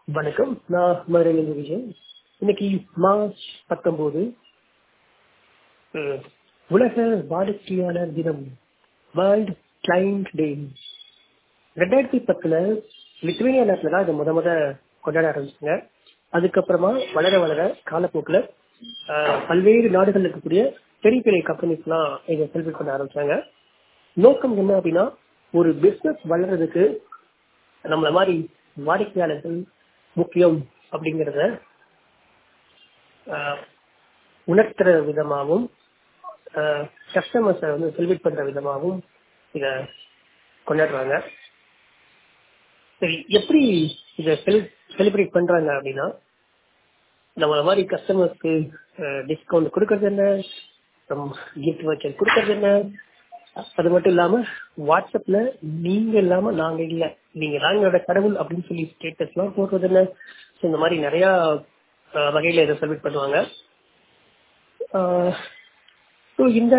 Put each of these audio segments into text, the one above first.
வணக்கம் நான் மதுரையிலிருந்து விஜய் இன்னைக்கு மார்ச் பத்தொன்பது உலக வாடிக்கையாளர் தினம் வேர்ல்ட் கிளைண்ட் டே ரெண்டாயிரத்தி பத்துல லித்துவேனியா நாட்டில் தான் இதை முத முத கொண்டாட ஆரம்பிச்சாங்க அதுக்கப்புறமா வளர வளர காலப்போக்கில் பல்வேறு நாடுகளில் இருக்கக்கூடிய பெரிய பெரிய கம்பெனிஸ்லாம் இதை செலிப்ரேட் பண்ண ஆரம்பிச்சாங்க நோக்கம் என்ன அப்படின்னா ஒரு பிஸ்னஸ் வளர்றதுக்கு நம்மள மாதிரி வாடிக்கையாளர்கள் முக்கியம் அப்படிங்கிறத உணர்த்துற விதமாகவும் கஸ்டமர்ஸை வந்து செலிப்ரேட் பண்ற விதமாகவும் இதை கொண்டாடுறாங்க சரி எப்படி இதை செலிப்ரேட் பண்றாங்க அப்படின்னா நம்மள மாதிரி கஸ்டமர்ஸ்க்கு டிஸ்கவுண்ட் கொடுக்கறது என்ன கிஃப்ட் வச்சர் கொடுக்கறது என்ன அது மட்டும் இல்லாம வாட்ஸ்அப்ல நீங்க இல்லாம நாங்க இல்ல நீங்க தான் எங்களோட கடவுள் அப்படின்னு சொல்லி ஸ்டேட்டஸ் எல்லாம் போடுறது என்ன இந்த மாதிரி நிறைய வகையில இதை செலிப்ரேட் பண்ணுவாங்க ஸோ இந்த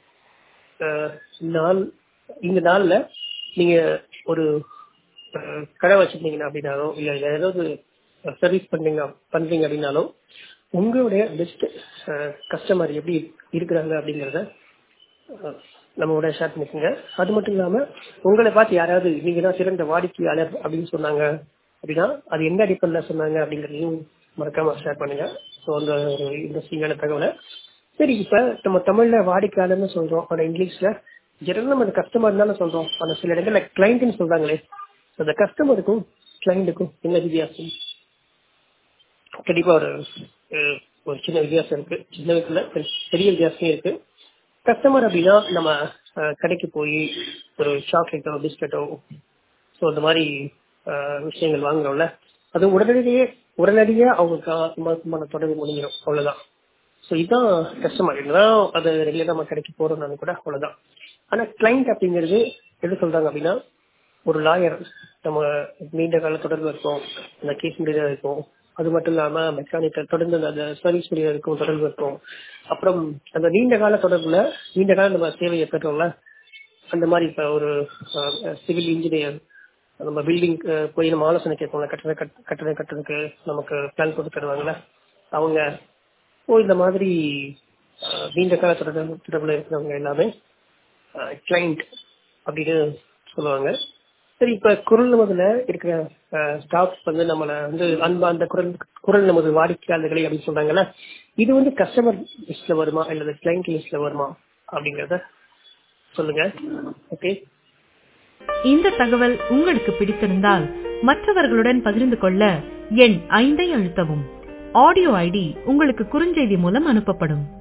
நாள் இந்த நாள்ல நீங்க ஒரு கடை வச்சிருந்தீங்கன்னா அப்படின்னாலோ இல்ல ஏதாவது சர்வீஸ் பண்றீங்க பண்றீங்க அப்படின்னாலும் உங்களுடைய பெஸ்ட் கஸ்டமர் எப்படி இருக்கிறாங்க அப்படிங்கிறத நம்மளோட ஷேர் பண்ணிக்கோங்க அது மட்டும் இல்லாம உங்களை பார்த்து யாராவது நீங்க தான் சிறந்த வாடிக்கையாளர் அப்படின்னு சொன்னாங்க அப்படின்னா அது எந்த அடிப்படையில் சொன்னாங்க அப்படிங்கிறதையும் மறக்காம ஷேர் பண்ணுங்க ஸோ அந்த ஒரு இன்ட்ரெஸ்டிங்கான தகவலை சரி இப்ப நம்ம தமிழ்ல வாடிக்கையாளர்னு சொல்றோம் ஆனா இங்கிலீஷ்ல ஜெனரல் நம்ம கஸ்டமர் தானே சொல்றோம் ஆனா சில இடங்கள்ல கிளைண்ட்னு சொல்றாங்களே அந்த கஸ்டமருக்கும் கிளைண்ட்டுக்கும் என்ன வித்தியாசம் கண்டிப்பா ஒரு ஒரு சின்ன வித்தியாசம் இருக்கு சின்ன வயசுல பெரிய வித்தியாசமே இருக்கு கஸ்டமர் அப்படின்னா நம்ம கடைக்கு போய் ஒரு சாக்லேட்டோ பிஸ்கட்டோ ஸோ இந்த மாதிரி விஷயங்கள் வாங்குறோம்ல அது உடனடியே உடனடியே அவங்க தொடர்பு முடிஞ்சிடும் அவ்வளவுதான் ஸோ இதுதான் கஸ்டமர் என்னதான் அது ரெகுலராக நம்ம கடைக்கு போறோம்னாலும் கூட அவ்வளவுதான் ஆனா கிளைண்ட் அப்படிங்கிறது எப்படி சொல்றாங்க அப்படின்னா ஒரு லாயர் நம்ம நீண்ட கால தொடர்பு இருக்கும் அந்த கேஸ் முடிய இருக்கும் அது மட்டும் இல்லாம மெக்கானிக்கல் தொடர்ந்து அந்த சர்வீஸ் முடிய இருக்கும் தொடர்பு இருக்கும் அப்புறம் அந்த நீண்ட கால தொடர்புல நீண்ட காலம் நம்ம சேவையை பெற்றோம்ல அந்த மாதிரி இப்ப ஒரு சிவில் இன்ஜினியர் நம்ம பில்டிங் போய் நம்ம ஆலோசனை கேட்போம்ல கட்டண கட்டணம் கட்டுறதுக்கு நமக்கு பிளான் போட்டு தருவாங்கல்ல அவங்க ஓ இந்த மாதிரி நீண்ட கால தொடர்பு தொடர்புல இருக்கிறவங்க எல்லாமே கிளைண்ட் அப்படின்னு சொல்லுவாங்க சரி இப்ப குரல் நமதுல இருக்கிற ஸ்டாஃப் வந்து நம்மள வந்து அன்பா அந்த குரல் குரல் நமது வாடிக்கையாளர்களை அப்படின்னு சொல்றாங்கல்ல இது வந்து கஸ்டமர் லிஸ்ட்ல வருமா இல்லது கிளைண்ட் லிஸ்ட்ல வருமா அப்படிங்கறத சொல்லுங்க ஓகே இந்த தகவல் உங்களுக்கு பிடித்திருந்தால் மற்றவர்களுடன் பகிர்ந்து கொள்ள எண் ஐந்தை அழுத்தவும் ஆடியோ ஐடி உங்களுக்கு குறுஞ்செய்தி மூலம் அனுப்பப்படும்